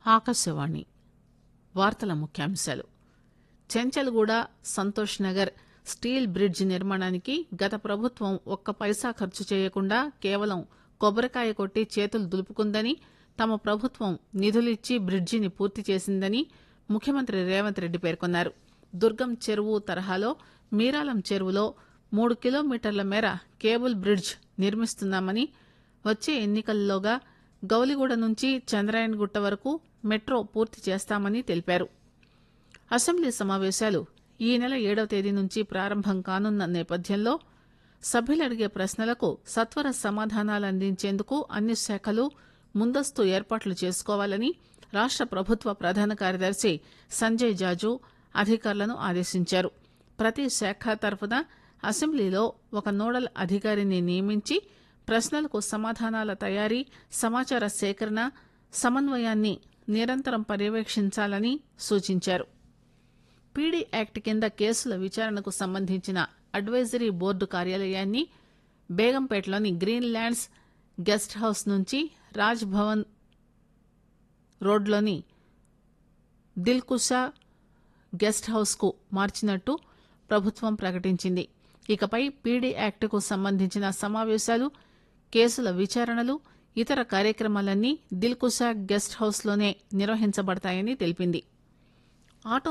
ఆకాశవాణి వార్తల ముఖ్యాంశాలు Chanchalguda Santosh Nagar steel bridge నిర్మాణానికి గత ప్రభుత్వం ఒక్క పైసా ఖర్చు చేయకుండా కేవలం కొబ్బరికాయ కొట్టి చేతులు దులుపుకుందని తమ ప్రభుత్వం నిధులిచ్చి బ్రిడ్జిని పూర్తి చేసిందని ముఖ్యమంత్రి రేవంత్ రెడ్డి పేర్కొన్నారు దుర్గం చెరువు తరహాలో మీరాలం చెరువులో మూడు కిలోమీటర్ల మేర కేబుల్ బ్రిడ్జ్ నిర్మిస్తున్నామని వచ్చే ఎన్నికల్లోగా గౌలిగూడ నుంచి చంద్రాయణగుట్ట వరకు మెట్రో పూర్తి చేస్తామని తెలిపారు అసెంబ్లీ సమావేశాలు ఈ నెల ఏడవ తేదీ నుంచి ప్రారంభం కానున్న నేపథ్యంలో సభ్యులు అడిగే ప్రశ్నలకు సత్వర సమాధానాలు అందించేందుకు అన్ని శాఖలు ముందస్తు ఏర్పాట్లు చేసుకోవాలని రాష్ట ప్రభుత్వ ప్రధాన కార్యదర్శి సంజయ్ జాజు అధికారులను ఆదేశించారు ప్రతి శాఖ తరఫున అసెంబ్లీలో ఒక నోడల్ అధికారిని నియమించి ప్రశ్నలకు సమాధానాల తయారీ సమాచార సేకరణ సమన్వయాన్ని నిరంతరం పర్యవేక్షించాలని సూచించారు పీడీ యాక్ట్ కింద కేసుల విచారణకు సంబంధించిన అడ్వైజరీ బోర్డు కార్యాలయాన్ని బేగంపేటలోని గ్రీన్ ల్యాండ్స్ గెస్ట్ హౌస్ నుంచి రాజ్ భవన్ రోడ్లోని దిల్కుషా గెస్ట్ హౌస్ కు మార్చినట్టు ప్రభుత్వం ప్రకటించింది ఇకపై పీడీ యాక్టుకు సంబంధించిన సమావేశాలు కేసుల విచారణలు ఇతర కార్యక్రమాలన్నీ దిల్కుషా గెస్ట్ హౌస్ లోనే నిర్వహించబడతాయని తెలిపింది ఆటో